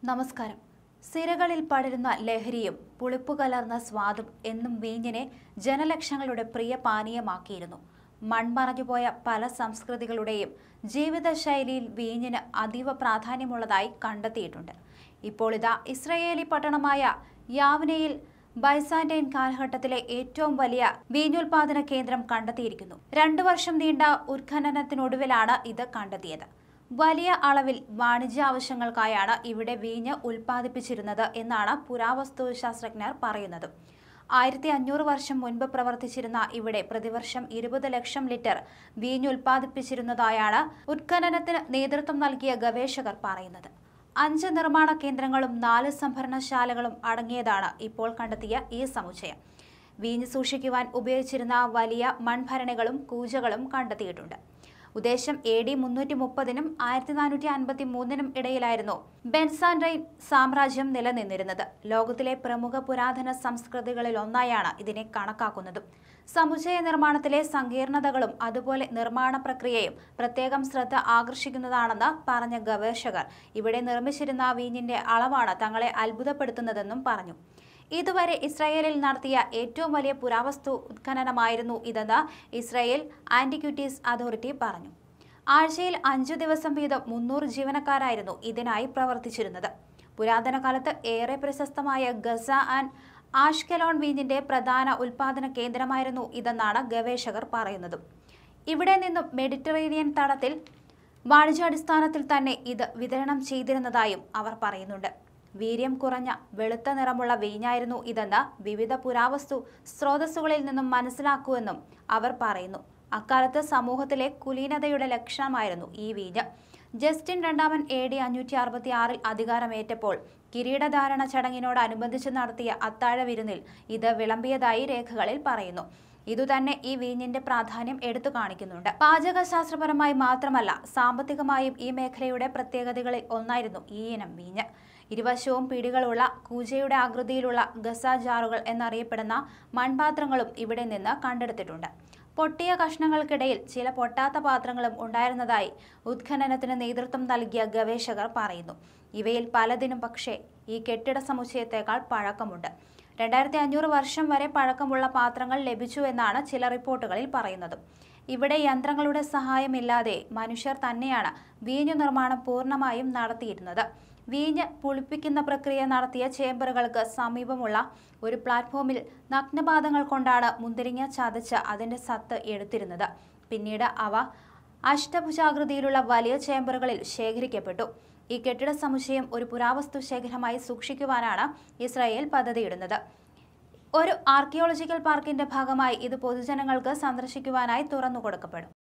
നമസ്കാരം സിരകളിൽ പടരുന്ന ലഹരിയും പുളിപ്പു കലർന്ന സ്വാദും എന്നും വീഞ്ഞിനെ ജനലക്ഷങ്ങളുടെ പ്രിയ പാനീയമാക്കിയിരുന്നു മൺമറഞ്ഞുപോയ പല സംസ്കൃതികളുടെയും ജീവിതശൈലിയിൽ വീഞ്ഞിന് അതീവ പ്രാധാന്യമുള്ളതായി കണ്ടെത്തിയിട്ടുണ്ട് ഇപ്പോൾ ഇതാ ഇസ്രയേലി പട്ടണമായ യാവ്നയിൽ ബൈസാന്റൈൻ കാലഘട്ടത്തിലെ ഏറ്റവും വലിയ വീഞ്ഞുൽപാദന കേന്ദ്രം കണ്ടെത്തിയിരിക്കുന്നു രണ്ടു വർഷം നീണ്ട ഉത്ഖനനത്തിനൊടുവിലാണ് ഇത് കണ്ടെത്തിയത് വലിയ അളവിൽ വാണിജ്യ ആവശ്യങ്ങൾക്കായാണ് ഇവിടെ വീഞ്ഞ് ഉൽപ്പാദിപ്പിച്ചിരുന്നത് എന്നാണ് പുരാവസ്തു ശാസ്ത്രജ്ഞർ പറയുന്നത് ആയിരത്തി അഞ്ഞൂറ് വർഷം മുൻപ് പ്രവർത്തിച്ചിരുന്ന ഇവിടെ പ്രതിവർഷം ഇരുപത് ലക്ഷം ലിറ്റർ വീഞ്ഞ് ഉൽപ്പാദിപ്പിച്ചിരുന്നതായാണ് ഉത്ഖനനത്തിന് നേതൃത്വം നൽകിയ ഗവേഷകർ പറയുന്നത് അഞ്ച് നിർമ്മാണ കേന്ദ്രങ്ങളും നാല് സംഭരണശാലകളും അടങ്ങിയതാണ് ഇപ്പോൾ കണ്ടെത്തിയ ഈ സമുച്ചയം വീഞ്ഞ് സൂക്ഷിക്കുവാൻ ഉപയോഗിച്ചിരുന്ന വലിയ മൺഭരണികളും കൂജകളും കണ്ടെത്തിയിട്ടുണ്ട് ഉദ്ദേശം എ ഡി മുന്നൂറ്റി മുപ്പതിനും ആയിരത്തി നാനൂറ്റി അൻപത്തി മൂന്നിനും ഇടയിലായിരുന്നു ബെൻസാൻറൈൻ സാമ്രാജ്യം നിലനിന്നിരുന്നത് ലോകത്തിലെ പ്രമുഖ പുരാതന സംസ്കൃതികളിൽ ഒന്നായാണ് ഇതിനെ കണക്കാക്കുന്നതും സമുച്ചയ നിർമ്മാണത്തിലെ സങ്കീർണതകളും അതുപോലെ നിർമ്മാണ പ്രക്രിയയും പ്രത്യേകം ശ്രദ്ധ ആകർഷിക്കുന്നതാണെന്ന് പറഞ്ഞ ഗവേഷകർ ഇവിടെ നിർമ്മിച്ചിരുന്ന വീഞ്ഞിന്റെ അളവാണ് തങ്ങളെ അത്ഭുതപ്പെടുത്തുന്നതെന്നും പറഞ്ഞു ഇതുവരെ ഇസ്രായേലിൽ നടത്തിയ ഏറ്റവും വലിയ പുരാവസ്തു ഉത്ഖനനമായിരുന്നു ഇതെന്ന് ഇസ്രായേൽ ആന്റിക്യൂട്ടീസ് അതോറിറ്റി പറഞ്ഞു ആഴ്ചയിൽ അഞ്ചു ദിവസം വീതം മുന്നൂറ് ജീവനക്കാരായിരുന്നു ഇതിനായി പ്രവർത്തിച്ചിരുന്നത് പുരാതന കാലത്ത് ഏറെ പ്രശസ്തമായ ഗസ ആൻഡ് ആഷ്കലോൺ വീഞ്ഞിന്റെ പ്രധാന ഉൽപാദന കേന്ദ്രമായിരുന്നു ഇതെന്നാണ് ഗവേഷകർ പറയുന്നത് ഇവിടെ നിന്നും മെഡിറ്ററേനിയൻ തടത്തിൽ വാണിജ്യാടിസ്ഥാനത്തിൽ തന്നെ ഇത് വിതരണം ചെയ്തിരുന്നതായും അവർ പറയുന്നുണ്ട് വീര്യം കുറഞ്ഞ വെളുത്ത നിറമുള്ള വീഞ്ഞായിരുന്നു ഇതെന്ന് വിവിധ പുരാവസ്തു സ്രോതസ്സുകളിൽ നിന്നും മനസ്സിലാക്കുമെന്നും അവർ പറയുന്നു അക്കാലത്ത് സമൂഹത്തിലെ കുലീനതയുടെ ലക്ഷണമായിരുന്നു ഈ വീഞ്ഞ് ജസ്റ്റിൻ രണ്ടാമൻ എ ഡി അഞ്ഞൂറ്റി അറുപത്തി ആറിൽ അധികാരമേറ്റപ്പോൾ കിരീടധാരണ ചടങ്ങിനോടനുബന്ധിച്ച് നടത്തിയ അത്താഴ വിരുന്നിൽ ഇത് വിളമ്പിയതായി രേഖകളിൽ പറയുന്നു ഇതുതന്നെ ഈ വീഞ്ഞിന്റെ പ്രാധാന്യം എടുത്തു കാണിക്കുന്നുണ്ട് പാചകശാസ്ത്രപരമായി മാത്രമല്ല സാമ്പത്തികമായും ഈ മേഖലയുടെ പ്രത്യേകതകളിൽ ഒന്നായിരുന്നു ഈ ഇനം വീഞ്ഞ് ഇരുവശവും പിടികളുള്ള കൂജയുടെ ആകൃതിയിലുള്ള ഗസ ജാറുകൾ എന്നറിയപ്പെടുന്ന മൺപാത്രങ്ങളും ഇവിടെ നിന്ന് കണ്ടെടുത്തിട്ടുണ്ട് പൊട്ടിയ കഷ്ണങ്ങൾക്കിടയിൽ ചില പൊട്ടാത്ത പാത്രങ്ങളും ഉണ്ടായിരുന്നതായി ഉത്ഖനനത്തിന് നേതൃത്വം നൽകിയ ഗവേഷകർ പറയുന്നു ഇവയിൽ പലതിനും പക്ഷേ ഈ കെട്ടിട സമുച്ചയത്തേക്കാൾ പഴക്കമുണ്ട് രണ്ടായിരത്തി അഞ്ഞൂറ് വർഷം വരെ പഴക്കമുള്ള പാത്രങ്ങൾ ലഭിച്ചു എന്നാണ് ചില റിപ്പോർട്ടുകളിൽ പറയുന്നത് ഇവിടെ യന്ത്രങ്ങളുടെ സഹായമില്ലാതെ മനുഷ്യർ തന്നെയാണ് വീഞ്ഞു നിർമ്മാണം പൂർണ്ണമായും നടത്തിയിരുന്നത് വീഞ്ഞ് പുളിപ്പിക്കുന്ന പ്രക്രിയ നടത്തിയ ചേമ്പറുകൾക്ക് സമീപമുള്ള ഒരു പ്ലാറ്റ്ഫോമിൽ നഗ്നപാദങ്ങൾ കൊണ്ടാണ് മുന്തിരിങ്ങ ചതച്ച് അതിന്റെ സത്ത് എടുത്തിരുന്നത് പിന്നീട് അവ അഷ്ടഭുജാകൃതിയിലുള്ള വലിയ ചേമ്പറുകളിൽ ശേഖരിക്കപ്പെട്ടു ഈ കെട്ടിട സമുച്ചയം ഒരു പുരാവസ്തു ശേഖരമായി സൂക്ഷിക്കുവാനാണ് ഇസ്രായേൽ പദ്ധതിയിടുന്നത് ഒരു ആർക്കിയോളജിക്കൽ പാർക്കിന്റെ ഭാഗമായി ഇത് പൊതുജനങ്ങൾക്ക് സന്ദർശിക്കുവാനായി തുറന്നു കൊടുക്കപ്പെടും